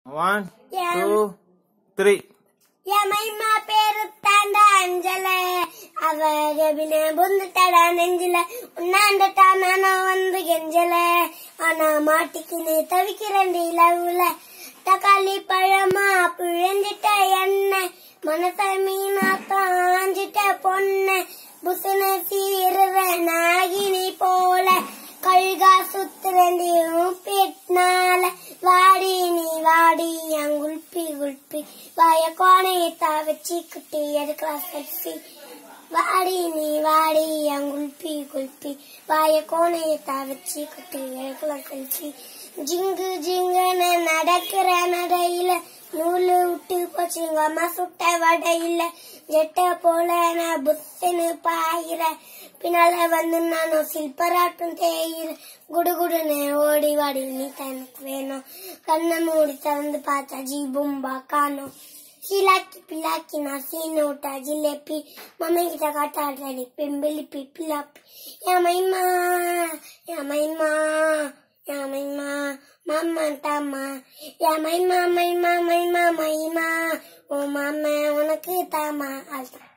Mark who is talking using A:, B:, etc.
A: One,
B: Yeah.
A: two, three.
B: ಯಮೈಮ ಪೇರು ತಾಂಡ ಅಂಜಲೆ ಅವರಬಿನ ಬಂದು ತಡ ನೆಂಜಿಲ ಉನ್ನಾಂಡಟ ನಾನು ಒಂದು ಗೆಂಜಲೆ ಅನ மாட்டிக்கினு தவிக்கிறண்டி இலவுல தக்காளி பழமா பிழஞ்சிட்ட எண்ணெய் மனச மீனாத்தான் ஆஞ்சிட்ட பொண்ணு புசுன சீருற நாகினி போல கழுகா சுத்துறண்டி பிட்னால வாடி நீ வாடி என் குல்பி குல்பி வாய கோணையத்தா வச்சுக்கிட்டு எடுக்கலாம் செல்ஃபி வாடி நீ வாடி என் குல்பி குல்பி வாய கோணையத்தா வச்சுக்கிட்டு எடுக்கலாம் செல்ஃபி ஜிங்கு ஜிங்குன்னு நடக்கிற நடையில நூலு விட்டு போச்சு எங்க அம்மா சுட்ட வடையில ஜெட்ட போல நான் புத்துன்னு பாயிர பின்னால வந்து நானும் சில்பராட்டும் தேயிற குடுகுடுன்னு ஓடி வாடி நீ தான் எனக்கு வேணும் கண்ணை மூடி திறந்து பார்த்தா ஜி பும்பா காணோம் சீலாக்கி பிலாக்கி நான் சீனோட்டா ஜிலேபி மம்மி கிட்ட காட்டாடி பெம்பிலிப்பி பிலாப்பி என் மைமா என் மைமா என் மைமா மாமா தாமா என் மைமா மைமா மைமா மைமா ஓ மாமா உனக்கு தாமா அதுதான்